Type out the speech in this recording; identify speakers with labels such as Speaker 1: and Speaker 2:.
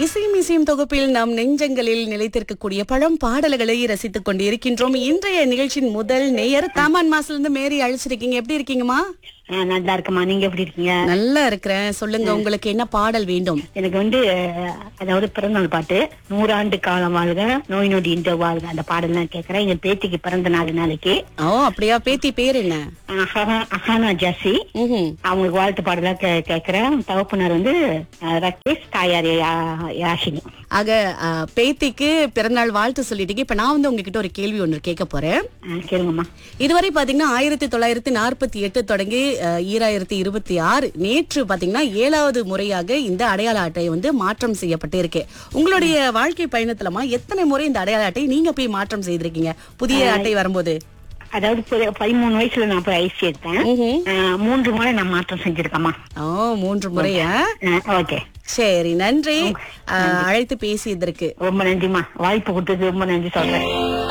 Speaker 1: இசையும் இசையும் தொகுப்பில் நாம் நெஞ்சங்களில் நிலைத்திருக்கக்கூடிய பழம் பாடல்களை ரசித்துக் கொண்டிருக்கின்றோம் இன்றைய நிகழ்ச்சியின் முதல் நேயர் தாமான் மாசுல இருந்து மேரி அழைச்சிருக்கீங்க எப்படி இருக்கீங்கம்மா
Speaker 2: ஆ, நல்லா இருக்கம்மா நீங்க எப்படி இருக்கீங்க
Speaker 1: நல்லா இருக்கிறேன் சொல்லுங்க உங்களுக்கு என்ன பாடல் வேண்டும்
Speaker 2: எனக்கு வந்து அஹ், அதாவது பிறந்தநாள் பாட்டு நூறாண்டு காலம் வாழ்க நோய் நொடி இன்று வாழ்க அந்த பாடல் நான் கேக்குறேன் எங்க பேத்திக்கு பிறந்த நாள் நாளைக்கு
Speaker 1: ஓ அப்படியா பேத்தி பேர் என்ன
Speaker 2: அஹா- அஹானா ஜாசி
Speaker 1: ம்ஹும்.
Speaker 2: அவங்களுக்கு வாழ்த்து பாடலா கே கேக்குறேன் தகப்பனார் வந்து அஹ், ரகேஷ் தாயார் யா- யாஷினி
Speaker 1: ஆக ஆ, பேத்திக்கு பிறந்தநாள் வாழ்த்து சொல்லிட்டீங்க இப்ப நான் வந்து உங்ககிட்ட ஒரு கேள்வி ஒன்று கேட்க போறேன்
Speaker 2: ஆ, கேளுங்கம்மா
Speaker 1: இதுவரை பாத்தீங்கன்னா ஆயிரத்தி தொள்ளாயிரத்தி நாற்பத்தி எட்டு தொடங்கி அஹ், ஈராயிரத்தி இருபத்தி ஆறு நேற்று பாத்தீங்கன்னா ஏழாவது முறையாக இந்த அடையாள அட்டை வந்து மாற்றம் செய்யப்பட்டு இருக்கு உங்களுடைய வாழ்க்கை பயணத்துலமா எத்தனை முறை இந்த அடையாள அட்டை நீங்க போய் மாற்றம் செய்திருக்கீங்க புதிய அட்டை வரும்போது
Speaker 2: அதாவது பு- பதிமூணு வயசுல நான் போய் ஐசி எடுத்தேன்
Speaker 1: ம்ஹும்.
Speaker 2: அஹ், மூன்று முறை நான் மாற்றம் செஞ்சிருக்கேம்மா
Speaker 1: ஓ மூன்று முறையா
Speaker 2: ஓகே
Speaker 1: சரி நன்றி அஹ், அழைத்து பேசியதற்கு
Speaker 2: ரொம்ப நன்றிம்மா வாய்ப்பு கொடுத்தது ரொம்ப நன்றி சொல்றேன்